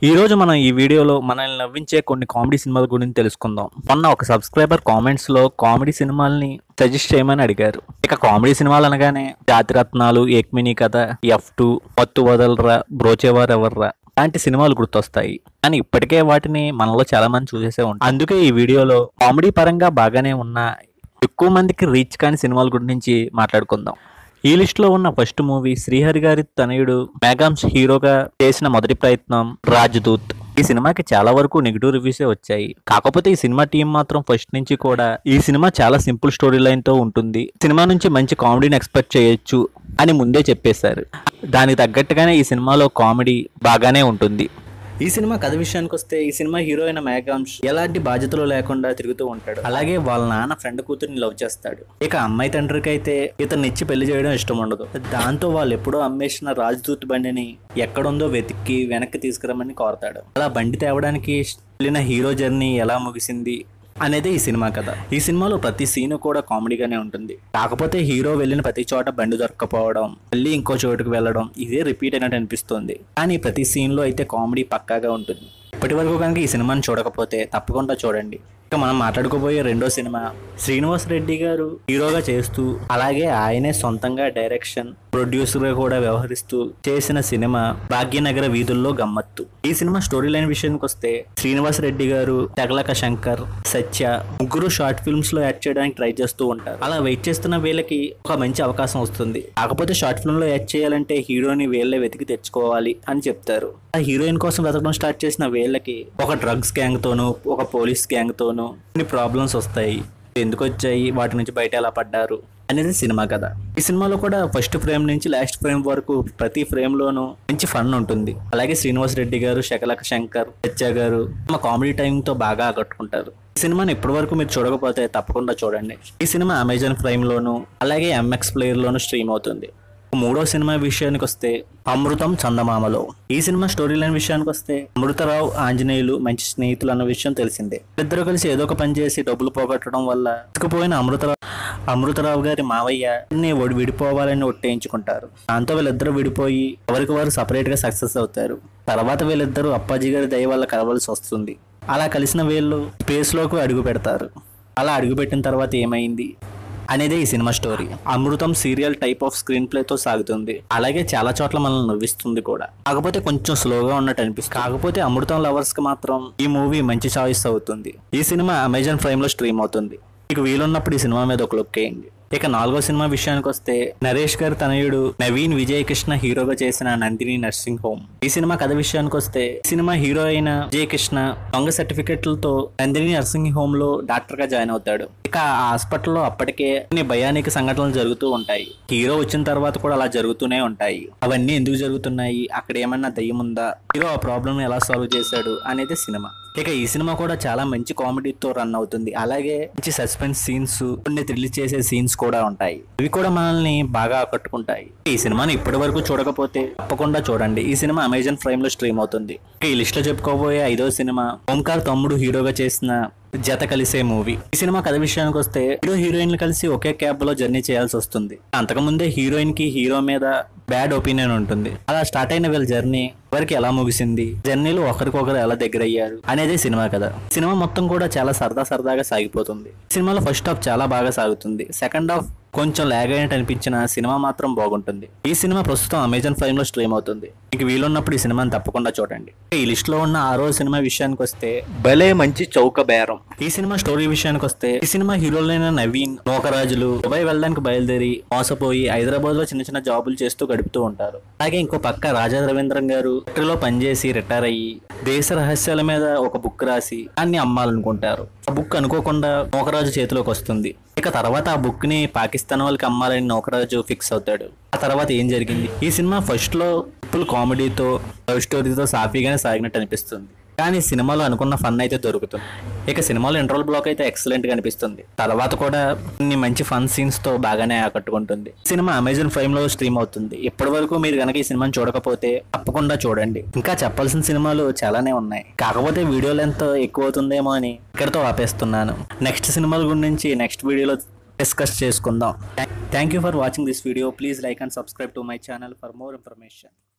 ఈ రోజు మనం ఈ వీడియోలో మనల్ని నవ్వించే కొన్ని కామెడీ సినిమాల గురించి తెలుసుకుందాం మొన్న ఒక సబ్స్క్రైబర్ కామెంట్స్ లో కామెడీ సినిమాల్ని సజెస్ట్ చేయమని అడిగారు ఇక కామెడీ సినిమాలు అనగానే జాతిరత్నాలు ఏక్మిని కథ ఎఫ్ టూ మత్తు వదలరా బ్రోచేవారు ఎవర్రా లాంటి సినిమాలు గుర్తొస్తాయి కానీ ఇప్పటికే వాటిని మనలో చాలా మంది చూసేసే ఉంటారు అందుకే ఈ వీడియోలో కామెడీ పరంగా బాగానే ఉన్న ఎక్కువ మందికి రీచ్ కాని సినిమాల గురించి మాట్లాడుకుందాం ఈ లిస్ట్ లో ఉన్న ఫస్ట్ మూవీ శ్రీహరి గారి తనయుడు మేఘాంశ్ హీరోగా చేసిన మొదటి ప్రయత్నం రాజ్దూత్ ఈ సినిమాకి చాలా వరకు నెగిటివ్ రివ్యూసే వచ్చాయి కాకపోతే ఈ సినిమా టీం మాత్రం ఫస్ట్ నుంచి కూడా ఈ సినిమా చాలా సింపుల్ స్టోరీ లైన్ తో ఉంటుంది సినిమా నుంచి మంచి కామెడీని ఎక్స్పెక్ట్ చేయొచ్చు అని ముందే చెప్పేశారు దానికి తగ్గట్టుగానే ఈ సినిమాలో కామెడీ బాగానే ఉంటుంది ఈ సినిమా కథ విషయానికి వస్తే ఈ సినిమా హీరో అయిన మేఘాంశ్ ఎలాంటి బాధ్యతలు లేకుండా తిరుగుతూ ఉంటాడు అలాగే వాళ్ళ నాన్న ఫ్రెండ్ కూతురిని లవ్ చేస్తాడు ఇక అమ్మాయి తండ్రికి అయితే ఇతన్ని ఇచ్చి పెళ్లి చేయడం ఇష్టం ఉండదు దాంతో వాళ్ళు ఎప్పుడో అమ్మేసిన రాజ్దూత్ బండిని ఎక్కడుందో వెతికి వెనక్కి తీసుకురమ్మని కోరతాడు అలా బండి తేవడానికి వెళ్ళిన హీరో జర్నీ ఎలా ముగిసింది అనేది ఈ సినిమా కథ ఈ సినిమాలో ప్రతి సీన్ కూడా కామెడీగానే ఉంటుంది కాకపోతే హీరో వెళ్ళిన ప్రతి చోట బండి దొరక్కపోవడం మళ్ళీ ఇంకో చోటుకు వెళ్ళడం ఇదే రిపీట్ అయినట్టు అనిపిస్తుంది కానీ ప్రతి సీన్ లో అయితే కామెడీ పక్కాగా ఉంటుంది ఇప్పటి వరకు కనుక ఈ సినిమాని చూడకపోతే తప్పకుండా చూడండి ఇక మనం మాట్లాడుకోబోయే రెండో సినిమా శ్రీనివాస్ రెడ్డి గారు హీరోగా చేస్తూ అలాగే ఆయనే సొంతంగా డైరెక్షన్ ప్రొడ్యూసర్ గా కూడా వ్యవహరిస్తూ చేసిన సినిమా భాగ్యనగర వీధుల్లో గమ్మత్తు ఈ సినిమా స్టోరీ లైన్ విషయానికి వస్తే శ్రీనివాస్ రెడ్డి గారు తెగలక శంకర్ సత్య ముగ్గురు షార్ట్ ఫిల్మ్స్ లో యాడ్ చేయడానికి ట్రై చేస్తూ ఉంటారు అలా వెయిట్ చేస్తున్న వీళ్ళకి ఒక మంచి అవకాశం వస్తుంది కాకపోతే షార్ట్ ఫిల్మ్ లో యాడ్ చేయాలంటే హీరోని వీళ్ళే వెతికి తెచ్చుకోవాలి అని చెప్తారు ఆ హీరోయిన్ కోసం వెతకడం స్టార్ట్ చేసిన వీళ్ళకి ఒక డ్రగ్స్ గ్యాంగ్ తోనూ ఒక పోలీస్ గ్యాంగ్ తోనూ కొన్ని ప్రాబ్లమ్స్ వస్తాయి ఎందుకు వచ్చాయి వాటి నుంచి బయట ఎలా పడ్డారు అనేది సినిమా కథ ఈ సినిమాలో కూడా ఫస్ట్ ఫ్రేమ్ నుంచి లాస్ట్ ఫ్రేమ్ వరకు ప్రతి ఫ్రేమ్ లోనూ మంచి ఫన్ ఉంటుంది అలాగే శ్రీనివాస్ రెడ్డి గారు శకలక శంకర్ సత్య గారు తమ కామెడీ టైం తో బాగా ఆకట్టుకుంటారు ఈ సినిమాని ఇప్పటి వరకు మీరు చూడకపోతే తప్పకుండా చూడండి ఈ సినిమా అమెజాన్ ప్రైమ్ లోను అలాగే ఎంఎక్స్ ప్లేయర్ లోను స్ట్రీమ్ అవుతుంది మూడో సినిమా విషయానికి వస్తే అమృతం చందమామలో ఈ సినిమా స్టోరీ లైన్ విషయానికి వస్తే అమృతరావు ఆంజనేయులు మంచి స్నేహితులు అన్న విషయం తెలిసిందే ఇద్దరు కలిసి ఏదో ఒక పని చేసి డబ్బులు పోగొట్టడం వల్ల ఇసుకుపోయిన అమృతరావు అమృతరావు గారి మావయ్య ని ఒడి విడిపోవాలని ఒట్టేయించుకుంటారు దాంతో వీళ్ళిద్దరూ విడిపోయి ఎవరికి వారు సపరేట్ గా సక్సెస్ అవుతారు తర్వాత వీళ్ళిద్దరూ అప్పాజీ గారి దయ వల్ల కలవలసి వస్తుంది అలా కలిసిన వీళ్ళు స్పేస్ లోకి అడుగు పెడతారు అలా అడుగుపెట్టిన తర్వాత ఏమైంది అనేదే ఈ cinema story Amrutham serial type of screenplay తో సాగుతుంది అలాగే చాలా చోట్ల మనల్ని నవ్విస్తుంది కూడా కాకపోతే కొంచెం స్లోగా ఉన్నట్టు అనిపిస్తుంది కాకపోతే అమృతం లవర్స్ కి మాత్రం ఈ మూవీ మంచి చాయిస్ అవుతుంది ఈ సినిమా అమెజాన్ ప్రైమ్ లో స్ట్రీమ్ అవుతుంది మీకు వీలున్నప్పుడు ఈ సినిమా మీద ఒక లుక్ వేయండి ఇక నాలుగో సినిమా విషయానికి వస్తే నరేష్ గారి తనయుడు నవీన్ విజయ్ కృష్ణ హీరోగా చేసిన నందిని నర్సింగ్ హోమ్ ఈ సినిమా కథ విషయానికి వస్తే ఈ సినిమా హీరో అయిన విజయ్ కృష్ణ దొంగ సర్టిఫికెట్లతో నందిని నర్సింగ్ హోమ్ లో డాక్టర్ గా జాయిన్ అవుతాడు ఇక ఆ హాస్పిటల్లో అప్పటికే కొన్ని భయానిక సంఘటనలు జరుగుతూ ఉంటాయి హీరో వచ్చిన తర్వాత కూడా అలా జరుగుతూనే ఉంటాయి అవన్నీ ఎందుకు జరుగుతున్నాయి అక్కడ ఏమన్నా దయ్యం ఉందా హీరో ఆ ప్రాబ్లమ్ ఎలా సాల్వ్ చేశాడు అనేది సినిమా ఇక ఈ సినిమా కూడా చాలా మంచి కామెడీతో రన్ అవుతుంది అలాగే మంచి సస్పెన్స్ సీన్స్ కొన్ని థ్రిల్ చేసే సీన్స్ కూడా ఉంటాయి ఇవి కూడా మనల్ని బాగా ఆకట్టుకుంటాయి ఈ సినిమాని ఇప్పటి వరకు చూడకపోతే తప్పకుండా చూడండి ఈ సినిమా అమెజాన్ ప్రైమ్ లో స్ట్రీమ్ అవుతుంది ఇక ఈ లిస్ట్ లో చెప్పుకోబోయే ఐదో సినిమా ఓంకార్ తమ్ముడు హీరోగా చేసిన జత కలిసే మూవీ ఈ సినిమా కథ విషయానికి వస్తే హీరో హీరోయిన్లు కలిసి ఒకే క్యాబ్ లో జర్నీ చేయాల్సి వస్తుంది అంతకుముందే హీరోయిన్ కి హీరో మీద బ్యాడ్ ఒపీనియన్ ఉంటుంది అలా స్టార్ట్ అయిన వీళ్ళ జర్నీ ఎవరికి ఎలా ముగిసింది జర్నీలో ఒకరికొకరు ఎలా దగ్గర అయ్యారు అనేది సినిమా కథ సినిమా మొత్తం కూడా చాలా సరదా సరదాగా సాగిపోతుంది సినిమాలో ఫస్ట్ హాఫ్ చాలా బాగా సాగుతుంది సెకండ్ హాఫ్ కొంచెం లాగ్ అయినట్టు అనిపించిన సినిమా మాత్రం బాగుంటుంది ఈ సినిమా ప్రస్తుతం అమెజాన్ ప్రైమ్ లో స్ట్రీమ్ అవుతుంది మీకు వీలున్నప్పుడు ఈ సినిమాని తప్పకుండా చూడండి ఈ లిస్ట్ లో ఉన్న ఆరో సినిమా విషయానికి వస్తే భలే మంచి చౌక బేరం ఈ సినిమా స్టోరీ విషయానికి వస్తే ఈ సినిమా హీరోలైన నవీన్ నోకరాజులు దుబాయ్ వెళ్ళడానికి బయలుదేరి మోసపోయి హైదరాబాద్ లో చిన్న చిన్న జాబులు చేస్తూ గడుపుతూ ఉంటారు అలాగే ఇంకో పక్క రాజా రవీంద్రన్ గారు ఫ్యాక్టరీలో పనిచేసి రిటైర్ అయ్యి దేశ రహస్యాల మీద ఒక బుక్ రాసి దాన్ని అమ్మాలనుకుంటారు ఆ బుక్ అనుకోకుండా నోకరాజు చేతిలోకి వస్తుంది ఇక తర్వాత ఆ బుక్ ని పాకిస్తాన్ వాళ్ళకి అమ్మాలని నోకరాజు ఫిక్స్ అవుతాడు ఆ తర్వాత ఏం జరిగింది ఈ సినిమా ఫస్ట్ లో ఫుల్ కామెడీతో లవ్ స్టోరీతో సాఫీగానే సాగినట్టు అనిపిస్తుంది కానీ సినిమాలో అనుకున్న ఫన్ అయితే దొరుకుతుంది ఇక సినిమాలో ఇంటర్వల్ బ్లాక్ అయితే ఎక్సలెంట్ గా అనిపిస్తుంది తర్వాత కూడా కొన్ని మంచి ఫన్ సీన్స్ తో బాగానే ఆకట్టుకుంటుంది సినిమా అమెజాన్ ప్రైమ్ లో స్ట్రీమ్ అవుతుంది ఇప్పటి వరకు మీరు కనుక ఈ సినిమాని చూడకపోతే తప్పకుండా చూడండి ఇంకా చెప్పాల్సిన సినిమాలు చాలానే ఉన్నాయి కాకపోతే వీడియో లెంత్ ఎక్కువ అవుతుందేమో అని ఇక్కడతో ఆపేస్తున్నాను నెక్స్ట్ సినిమాల గురించి నెక్స్ట్ వీడియోలో డిస్కస్ చేసుకుందాం thank you for watching this video please like and subscribe to my channel for more information